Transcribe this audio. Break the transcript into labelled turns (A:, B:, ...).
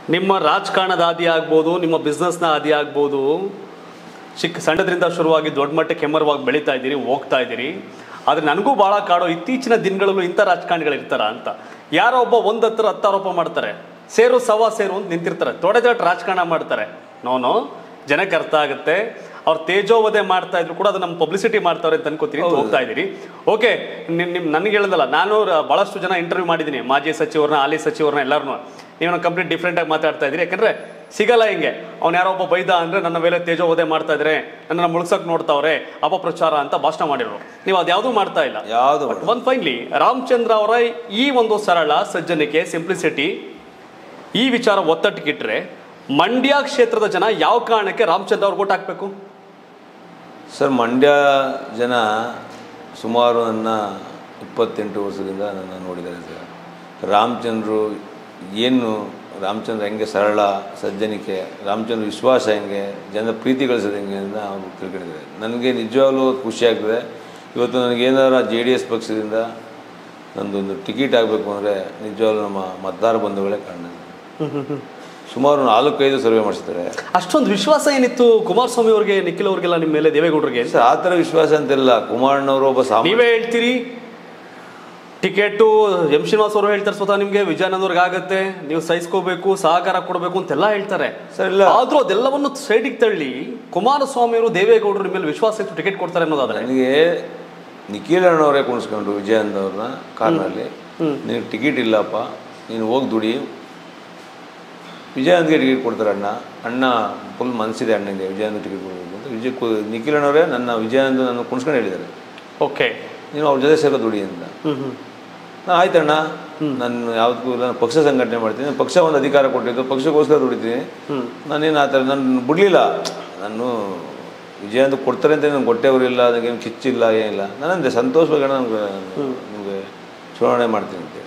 A: ನಿಮ್ಮ ರಾಜಕಾರಣದ ಆದಿ ಆಗ್ಬೋದು ನಿಮ್ಮ ಬಿಸ್ನೆಸ್ನ ಆದಿ ಆಗ್ಬೋದು ಚಿಕ್ಕ ಸಣ್ಣದ್ರಿಂದ ಶುರುವಾಗಿ ದೊಡ್ಡ ಮಟ್ಟಕ್ಕೆ ಹೆಮ್ಮರವಾಗಿ ಬೆಳೀತಾ ಇದ್ದೀರಿ ಹೋಗ್ತಾ ಇದ್ದೀರಿ ಆದರೆ ನನಗೂ ಭಾಳ ಕಾಡೋ ಇತ್ತೀಚಿನ ದಿನಗಳಲ್ಲೂ ಇಂಥ ರಾಜಕಾರಣಿಗಳು ಇರ್ತಾರ ಅಂತ ಯಾರೋ ಒಬ್ಬ ಒಂದು ಹತ್ರ ಹತ್ತು ಆರೋಪ ಮಾಡ್ತಾರೆ ಸೇರು ಸವಾ ಸೇರು ಅಂತ ನಿಂತಿರ್ತಾರೆ ದೊಡ್ಡ ದೊಡ್ಡ ರಾಜಕಾರಣ ಮಾಡ್ತಾರೆ ನೋನು ಜನಕ್ಕೆ ಅರ್ಥ ಆಗುತ್ತೆ ಅವ್ರು ತೇಜೋವಧೆ ಮಾಡ್ತಾ ಇದ್ರು ಕೂಡ ಅದು ನಮ್ಮ ಪಬ್ಲಿಸಿಟಿ ಮಾಡ್ತಾರೆ ಅಂತ ಅನ್ಕೋತೀನಿ ಅಂತ ಹೋಗ್ತಾ ಇದ್ದೀರಿ ಓಕೆ ನಿಮ್ ನಿಮ್ ನನಗೆ ಹೇಳದಲ್ಲ ನಾನು ರ- ಬಹಳಷ್ಟು ಜನ ಇಂಟರ್ವ್ಯೂ ಮಾಡಿದ್ದೀನಿ ಮಾಜಿ ಸಚಿವರನ್ನ ಹಾಲಿ ಸಚಿವರನ್ನ ಎಲ್ಲರನ್ನೂ ನೀವು ಕಂಪ್ಲೀಟ್ ಡಿಫ್ರೆಂಟ್ ಆಗಿ ಮಾತಾಡ್ತಾ ಇದ್ದೀರಿ ಯಾಕಂದ್ರೆ ಸಿಗಲ್ಲ ಹಿಂಗೆ ಅವ್ನು ಯಾರೋ ಒಬ್ಬ ಬೈದ ಅಂದ್ರೆ ನನ್ನ ಮೇಲೆ ತೇಜೋವಧೆ ಮಾಡ್ತಾ ಇದ್ರೆ ನನ್ನನ್ನು ಮುಳುಗ್ಸಕ್ ನೋಡ್ತಾವ್ರೆ ಅಪಪ್ರಚಾರ ಅಂತ ಭಾಷಣ ಮಾಡಿದ್ರು ನೀವು ಅದ್ಯಾವುದೂ ಮಾಡ್ತಾ ಇಲ್ಲ
B: ಯಾವುದು
A: ಬಟ್ ಒನ್ ಫೈನ್ಲಿ ರಾಮಚಂದ್ರ ಅವರ ಈ ಒಂದು ಸರಳ ಸಜ್ಜನಿಕೆ ಸಿಂಪ್ಲಿಸಿಟಿ ಈ ವಿಚಾರ ಒತ್ತಟ್ಟಿಗಿಟ್ರೆ ಮಂಡ್ಯ ಕ್ಷೇತ್ರದ ಜನ ಯಾವ ಕಾರಣಕ್ಕೆ ರಾಮಚಂದ್ರ ಅವ್ರಿಗೆ ಓಟ್ ಹಾಕ್ಬೇಕು
B: ಸರ್ ಮಂಡ್ಯ ಜನ ಸುಮಾರು ನನ್ನ ಇಪ್ಪತ್ತೆಂಟು ವರ್ಷದಿಂದ ನನ್ನ ನೋಡಿದ್ದಾರೆ ಸರ್ ರಾಮಚಂದ್ರು ಏನು ರಾಮಚಂದ್ರ ಹೆಂಗೆ ಸರಳ ಸಜ್ಜನಿಕೆ ರಾಮಚಂದ್ರ ವಿಶ್ವಾಸ ಹೆಂಗೆ ಜನರ ಪ್ರೀತಿ ಗಳಿಸೋದು ಹೆಂಗೆ ಅಂತ ಅವರು ತಿಳ್ಕೊಂಡಿದ್ದಾರೆ ನನಗೆ ನಿಜವಾಗ್ಲೂ ಖುಷಿ ಆಗ್ತದೆ ಇವತ್ತು ನನಗೇನಾರ ಜೆ ಡಿ ಎಸ್ ಪಕ್ಷದಿಂದ ನಂದೊಂದು ಟಿಕೆಟ್ ಆಗಬೇಕು ಅಂದರೆ ನಿಜವಾಗ್ಲೂ ನಮ್ಮ ಮತದಾರ ಬಂಧುಗಳೇ ಕಾರಣ ಸುಮಾರು ನಾಲ್ಕೈದು ಸರ್ವೆ ಮಾಡಿಸ್ತಾರೆ
A: ಅಷ್ಟೊಂದು ವಿಶ್ವಾಸ ಏನಿತ್ತು ಕುಮಾರಸ್ವಾಮಿ ಅವ್ರಿಗೆ ನಿಖಿಲ್ ಅವ್ರಿಗೆಲ್ಲ ನಿಮ್ಮ ಮೇಲೆ ದೇವೇಗೌಡರಿಗೆ
B: ಸರ್ ಆ ಥರ ವಿಶ್ವಾಸ ಅಂತಿಲ್ಲ ಕುಮಾರಣ್ಣವರು ಒಬ್ಬ ಸಾಮಾನ್ಯ
A: ನೀವೇ ಹೇಳ್ತೀರಿ ಟಿಕೆಟು ಎಂ ಶ್ರೀನಿವಾಸ್ ಅವರು ಹೇಳ್ತಾರೆ ಸ್ವತಃ ನಿಮ್ಗೆ ವಿಜಯಾನಂದ್ ಅವ್ರಿಗೆ ಆಗತ್ತೆ ನೀವು ಸಹಿಸ್ಕೋಬೇಕು ಸಹಕಾರ ಕೊಡಬೇಕು ಅಂತೆಲ್ಲ ಹೇಳ್ತಾರೆ
B: ಸರ್ ಇಲ್ಲ
A: ಆದ್ರೂ ಅದೆಲ್ಲವನ್ನು ಸೈಡಿಗೆ ತಳ್ಳಿ ಕುಮಾರಸ್ವಾಮಿ ಅವರು ದೇವೇಗೌಡರ ಮೇಲೆ ವಿಶ್ವಾಸ ಇಟ್ಟು ಟಿಕೆಟ್ ಕೊಡ್ತಾರೆ ಅನ್ನೋದಾದ್ರೆ
B: ನನಗೆ ನಿಖಿಲ್ ಅಣ್ಣವರೇ ಕುಣಿಸ್ಕೊಂಡು ವಿಜಯಂತ್ ಅವ್ರನ್ನ ಕಾರ್ನಲ್ಲಿ ನಿನಗೆ ಟಿಕೆಟ್ ಇಲ್ಲಪ್ಪ ನೀನು ಹೋಗಿ ದುಡಿ ವಿಜಯಂತ್ಗೆ ಟಿಕೆಟ್ ಕೊಡ್ತಾರೆ ಅಣ್ಣ ಅಣ್ಣ ಫುಲ್ ಮನಸ್ಸಿದೆ ಅಣ್ಣಂಗೆ ವಿಜಯಂತ್ ಟಿಕೆಟ್ ಕೊಡಬೇಕು ಅಂತ ವಿಜಯ್ ಕು- ನಿಖಿಲ್ ಅಣ್ಣವರೇ ನನ್ನ ವಿಜಯಂತ್ ನನ್ನ ಕುಣಿಸ್ಕೊಂಡು ಹೇಳಿದ್ದಾರೆ
A: ಓಕೆ
B: ನೀನು ಅವ್ರ ಜೊತೆ ಸೇರೋ ದುಡಿ ಅಂತ
A: ಹ್ಮ್ ಹ್ಮ್
B: ನಾ ಆಯ್ತಣ್ಣ ನಾನು ಯಾವ್ದಕ್ಕೂ ಇಲ್ಲ ನಾನು ಪಕ್ಷ ಸಂಘಟನೆ ಮಾಡ್ತೀನಿ ಪಕ್ಷ ಒಂದು ಅಧಿಕಾರ ಕೊಟ್ಟಿದ್ದು ಪಕ್ಷಕ್ಕೋಸ್ಕರ ದುಡಿತೀನಿ ನಾನೇನು ಆ ಥರ ನಾನು ಬಿಡಲಿಲ್ಲ ನಾನು ವಿಜಯಂತ ಕೊಡ್ತಾರೆ ಅಂತ ನನಗೆ ಕೊಟ್ಟೆವರಿಲ್ಲ ನನಗೇನು ಕಿಚ್ಚಿಲ್ಲ ಏನಿಲ್ಲ ನಾನಂದೆ ಸಂತೋಷವಾಗಿ ನನಗೆ ನಿಮಗೆ ಚುನಾವಣೆ ಮಾಡ್ತೀನಿ ಅಂತ